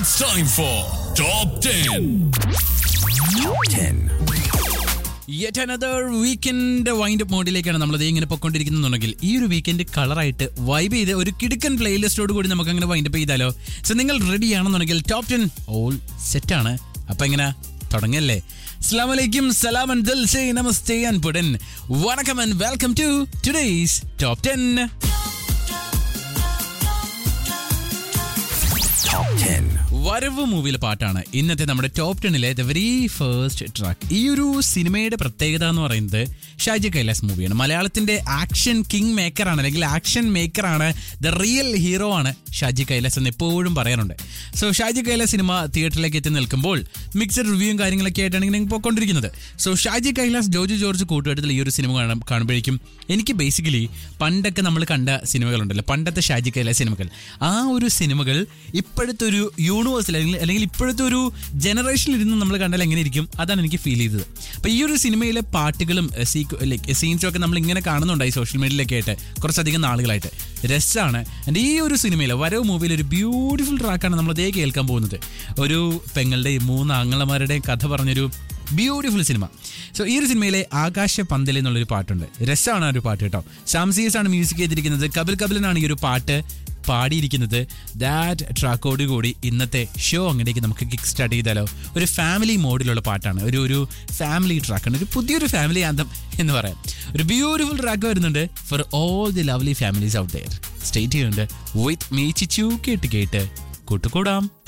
It's time for Top 10. Top 10. Yet another weekend wind up മോഡിലേക്കാണ് നമ്മൾ ഇങ്ങനെ പൊക്കോണ്ടിരിക്കുന്നുണ്ടെങ്കിൽ ഈ ഒരു വീക്കെൻഡ് കളറായിട്ട് വൈബ് ചെയ്ത് ഒരു കിടുക്കൻ പ്ലേലിസ്റ്റോട് കൂടി നമുക്ക് അങ്ങനെ വൈൻഡ് അപ്പ് ചെയ്താലോ സോ നിങ്ങൾ റെഡി ആണെന്നുണ്ടെങ്കിൽ ടോപ്പ് ടെൻ ഓൾ സെറ്റ് ആണ് അപ്പൊ എങ്ങനെ തുടങ്ങല്ലേ അസ്സാം വലൈക്കും സലാം ആൻഡ് ദിൽ സേ നമസ്തേ ആൻഡ് പുടൻ വണക്കം and welcome to today's top ten Top 10. Varavu മൂവിയിലെ പാട്ടാണ് ഇന്നത്തെ നമ്മുടെ ടോപ്പ് ടെന്നിലെ ദ വെരി ഫസ്റ്റ് ട്രാക്ക് ഈ ഒരു സിനിമയുടെ പ്രത്യേകത എന്ന് പറയുന്നത് ഷാജി കൈലാസ് മൂവിയാണ് മലയാളത്തിന്റെ ആക്ഷൻ കിങ് മേക്കറാണ് അല്ലെങ്കിൽ ആക്ഷൻ മേക്കറാണ് ദ റിയൽ ഹീറോ ആണ് ഷാജി കൈലാസ് എന്ന് എപ്പോഴും പറയാറുണ്ട് സോ ഷാജി കൈലാസ് സിനിമ തിയേറ്ററിലേക്ക് എത്തി നിൽക്കുമ്പോൾ മിക്സഡ് റിവ്യൂവും കാര്യങ്ങളൊക്കെ ആയിട്ടാണ് ഇങ്ങനെ പോയിക്കൊണ്ടിരിക്കുന്നത് സോ ഷാജി കൈലാസ് ജോജു ജോർജ് കൂട്ടുകെട്ടിൽ ഈ ഒരു സിനിമ കാണാൻ കാണുമ്പോഴേക്കും എനിക്ക് ബേസിക്കലി പണ്ടൊക്കെ നമ്മൾ കണ്ട സിനിമകളുണ്ടല്ലോ പണ്ടത്തെ ഷാജി കൈലാസ് സിനിമകൾ ആ ഒരു സിനിമകൾ ഇപ്പോഴത്തെ ഒരു യൂണിവേഴ്സിൽ അല്ലെങ്കിൽ അല്ലെങ്കിൽ ഇപ്പോഴത്തെ ഒരു ജനറേഷനിൽ ഇരുന്ന് നമ്മൾ കണ്ടാൽ എങ്ങനെ ഇരിക്കും അതാണ് എനിക്ക് ഫീൽ ചെയ്തത് അപ്പോൾ ഈ ഒരു സിനിമയിലെ പാട്ടുകളും ലൈക്ക് സീൻസും ഒക്കെ നമ്മൾ ഇങ്ങനെ കാണുന്നുണ്ടായി സോഷ്യൽ മീഡിയയിലൊക്കെ ആയിട്ട് കുറച്ചധികം നാളുകളായിട്ട് രസമാണ് എൻ്റെ ഈ ഒരു സിനിമയിൽ വരവ് മൂവിയിൽ ഒരു ബ്യൂട്ടിഫുൾ ട്രാക്കാണ് നമ്മൾ അതേ കേൾക്കാൻ പോകുന്നത് ഒരു പെങ്ങളുടെയും മൂന്ന് ആങ്ങളമാരുടെയും കഥ പറഞ്ഞൊരു ബ്യൂട്ടിഫുൾ സിനിമ സോ ഈ ഒരു സിനിമയിലെ ആകാശ പന്തൽ എന്നുള്ളൊരു പാട്ടുണ്ട് രസമാണ് ആ ഒരു പാട്ട് കേട്ടോ സാംസീസ് ആണ് മ്യൂസിക് ചെയ്തിരിക്കുന്നത് കപിൽ കപിലനാണ് ഈ ഒരു പാട്ട് പാടിയിരിക്കുന്നത് ദാറ്റ് ട്രാക്കോട് കൂടി ഇന്നത്തെ ഷോ അങ്ങനെയൊക്കെ നമുക്ക് കിക്ക് സ്റ്റാർട്ട് ചെയ്താലോ ഒരു ഫാമിലി മോഡിലുള്ള പാട്ടാണ് ഒരു ഒരു ഫാമിലി ട്രാക്കാണ് ഒരു പുതിയൊരു ഫാമിലി ആന്തം എന്ന് പറയാം ഒരു ബ്യൂട്ടിഫുൾ ട്രാക്ക് വരുന്നുണ്ട് for all the lovely families out there state ചെയ്യുന്നുണ്ട് വിത്ത് മീ ചിച്ചു കേട്ട് കേട്ട് കൂട്ടുകൂടാം